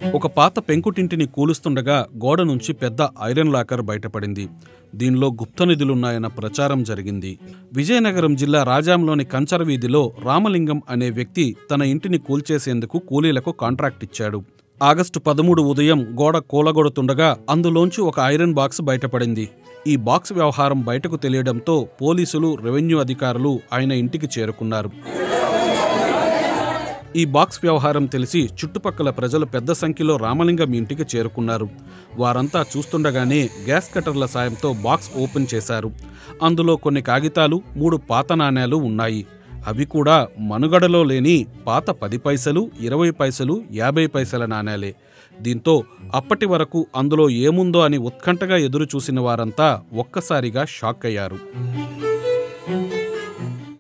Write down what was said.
ఒక పాత పెంకుటింటిని కూలుస్తుండగా గోడ నుంచి పెద్ద ఐరన్ లాకర్ బయటపడింది దీనిలో గుప్త నిధులున్నాయన్న ప్రచారం జరిగింది విజయనగరం జిల్లా రాజాంలోని కంచర వీధిలో రామలింగం అనే వ్యక్తి తన ఇంటిని కూల్చేసేందుకు కూలీలకు కాంట్రాక్ట్ ఇచ్చాడు ఆగస్టు పదమూడు ఉదయం గోడ కూలగొడుతుండగా అందులోంచి ఒక ఐరన్ బాక్స్ బయటపడింది ఈ బాక్స్ వ్యవహారం బయటకు తెలియడంతో పోలీసులు రెవెన్యూ అధికారులు ఆయన ఇంటికి చేరుకున్నారు ఈ బాక్స్ వ్యవహారం తెలిసి చుట్టుపక్కల ప్రజలు పెద్ద సంఖ్యలో రామలింగం ఇంటికి చేరుకున్నారు వారంతా చూస్తుండగానే గ్యాస్ కట్టర్ల సాయంతో బాక్స్ ఓపెన్ చేశారు అందులో కొన్ని కాగితాలు మూడు పాత నాణేలు ఉన్నాయి అవి కూడా మనుగడలో లేని పాత పది పైసలు ఇరవై పైసలు యాభై పైసల నాణేలే దీంతో అప్పటి వరకు అందులో ఏముందో అని ఉత్కంఠగా ఎదురు చూసిన వారంతా ఒక్కసారిగా షాక్ అయ్యారు